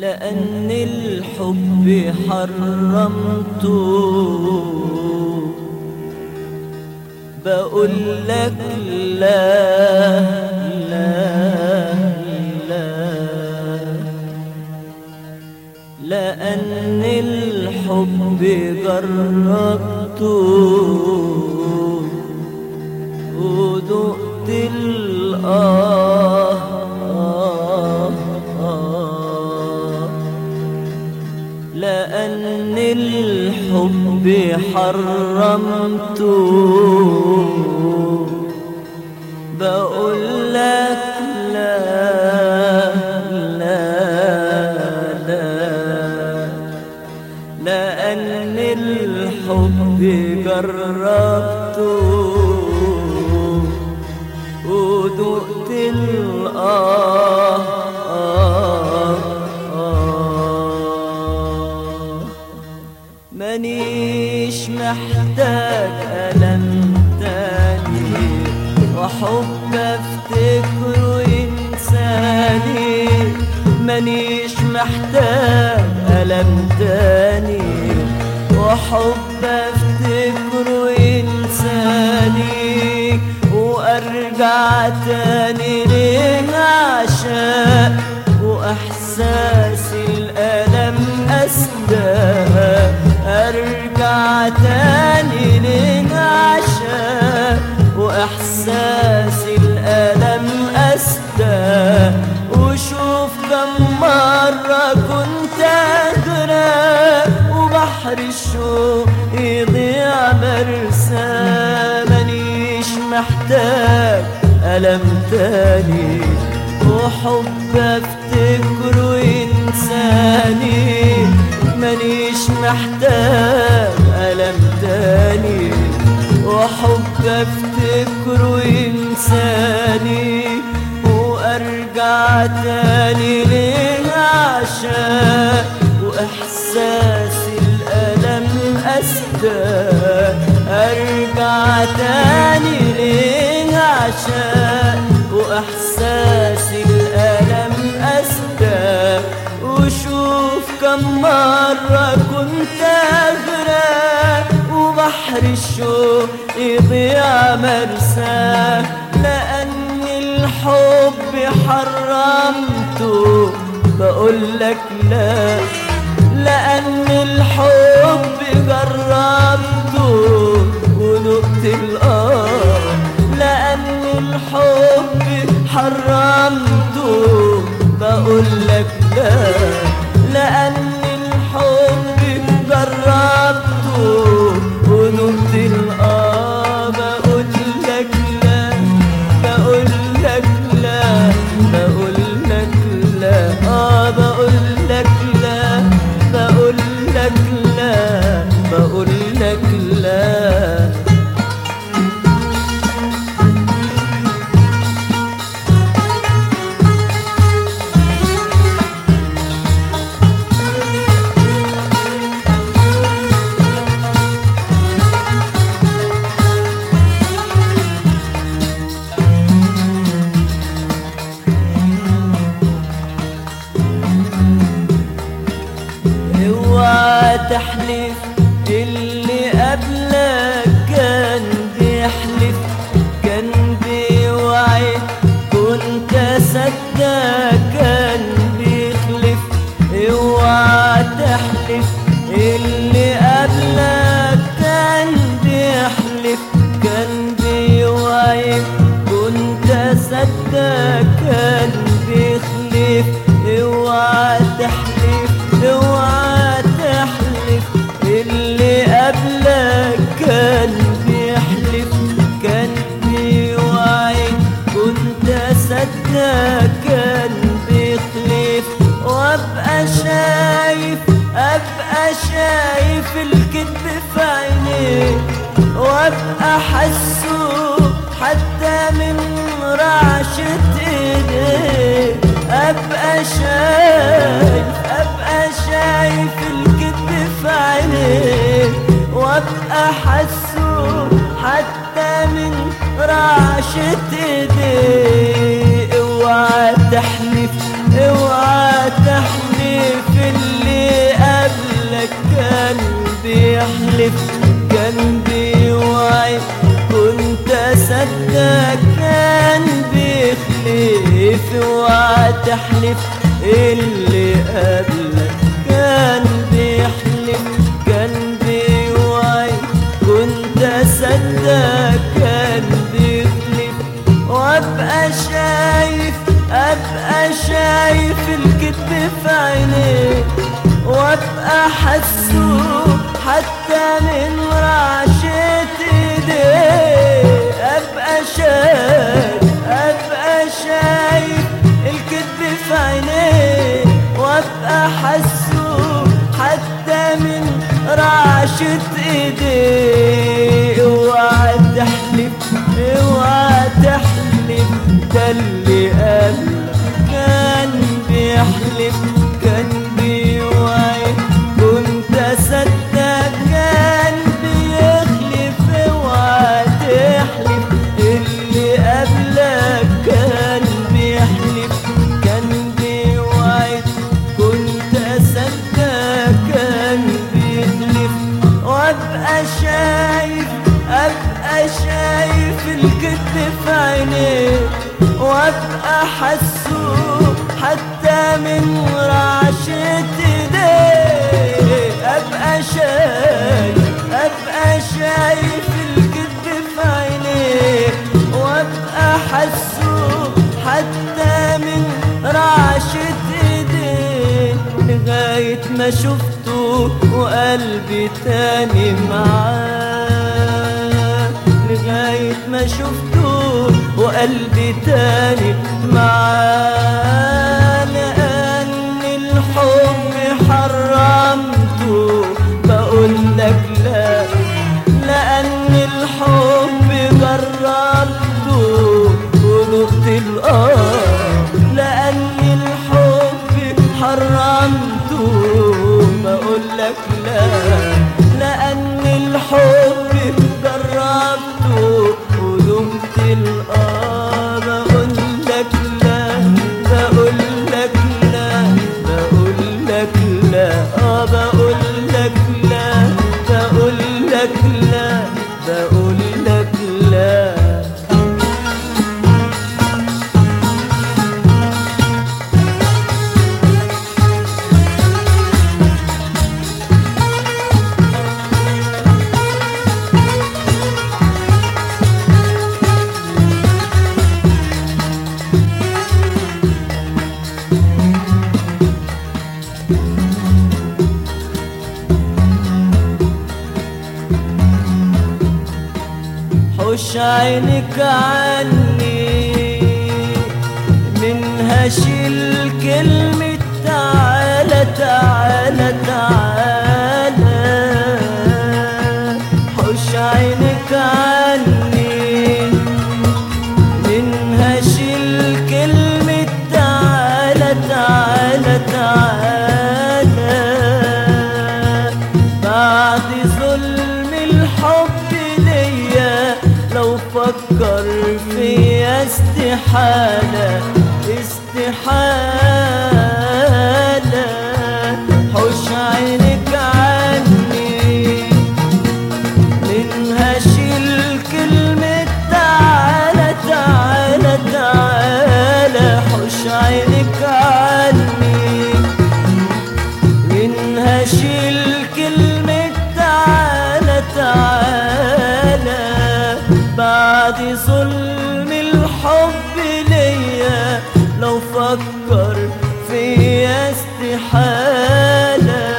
لأن الحب حرمته بقول لك لا لا لا لأن الحب جربته ودقت الآه آه آه لأن الحب حرمته بقول لك لا لا لا لأن الحب جربته ودقت الآه آه آه مانيش محتاج ألم تاني وحب افتكره إنساني مانيش محتاج ألم تاني وحب افتكره إنساني وأرجع تاني ليه عشاق وإحساس الألم أسدى أرجع تاني ليه عشاق وإحساس الألم أسدى وشوف كم مرة كنت أغرق وبحر الشوق يضيع مرسى مانيش محتاج ألم تاني وحب افتكره إنساني مانيش محتاج ألم تاني وحب افتكره إنساني وأرجع تاني ليه عشاق وإحساس الألم أسدى أرجع تاني ليه عشاق وإحساس الألم أسدى وشوف كم مرة كنت أغرق وبحر الشوق يضيع مرساه لأن الحب حرمته بقول لك لا لأن الحب جربته ودقت الآه لأن الحب حرمته بقول لك لا لأن الحب جربته ودقت الآه بقول لك لا بقول لك لا بقول لك لا آه بقول لك لا بقول لك لا بقول لك لا اوعى تحلف اللي قبلك كان بيحلف كان بيوعد كنت صدق كان بيخلف اوعى تحلف اللي قبلك كان بيحلف كان بيوعد كنت صدق كان بيخلف اوعى تحلف اوعى تحلف اللي قبلك كان بيحلف كان بيوعد كنت صدق كان بيخلف وابقى شايف ابقى شايف الكذب في عينيه وابقى حسه حتى من رعشة ايديه ابقى شايف ابقى شايف الكذب في عينيه وابقى حسه حتى من رعشة ايديه اوعى تحلف اوعى تحلف اوعى تحلف اللي قبلك كان بيحلف كان بيوعي كنت اصدق كان بيخلف وابقى شايف ابقى شايف الكذب في عينيه وابقى حسه حتى من رعشة ايديه ابقى شايف ابقى شايف الكذب في عينيه وابقى حسه حتى من رعشة ايديه اوعى تحلف اوعى تحلف ده اللي قبلك كان بيحلف كان بيوعي كنت اصدق كان بيخلف اوعى تحلف اللي قبلك كان بيحلف كان بيوعد كنت اصدق كان بيخلف وابقى شايف ابقى شايف الكذب في عينيه وابقى حسه حتى من رعشة ايديه ابقى شايف ابقى شايف الكذب في عينيه وابقى حسه حتى من رعشة ايديه لغاية ما شفته وقلبي تاني معاه لغاية ما شفته وقلبي تاني معاه لأن الحب حرمته بقول لك لا لأن الحب جربته وذقت الآه لأن الحب حرمته بقول لك لا لأن الحب جربته وذقت الآه بقول لك لا بقول لك لا بقول لك لا آه بقول لك لا بقول لك لا بقول لك لا حوش عينك عني منها شيل كلمة تعالى تعالى تعالى حوش عينك عني منها شيل كلمة تعالى تعالى تعالى بعد ظلم الحب ليا لو فكر فيا استحالة استحالة حوش عينك عني منها شيل كلمة تعالى تعالى تعالى حوش عينك عني منها شيل كلمة تعالى تعالى بعد ظلم الحب ليا لو فكر فيا استحالة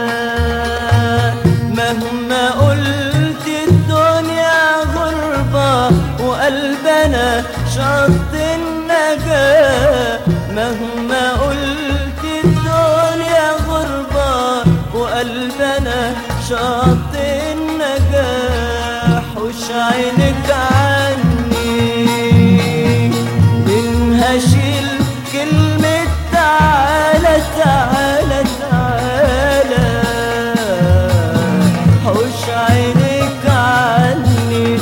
مهما قلت الدنيا غربة وقلبنا شط النجاة مهما قلت الدنيا غربة وقلبنا شط النجاح وش عينك عني منها شيل كلمة تعالى تعالى تعالى حوش عينك عني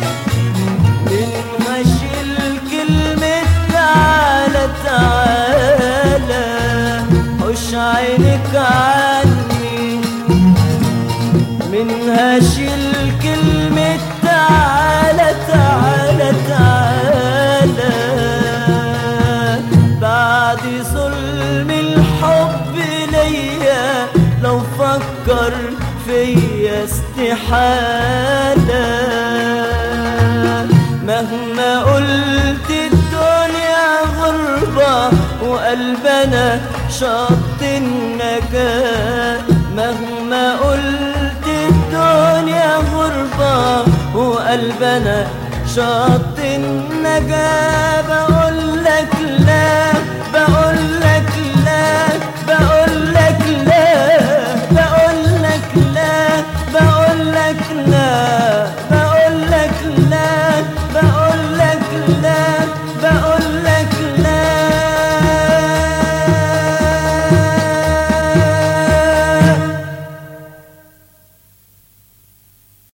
منها شيل كلمة تعالى تعالى حوش عينك عني منها شيل كلمة تعالى تعالى تعالى حالة مهما قلت الدنيا غربة وقلبنا شط النجاة مهما قلت الدنيا غربة وقلبنا شط النجاة بقول لك لا بقول لك لا بقول لك لا بقول لك لا بقول لك لا بقول لك لا بقول لك لا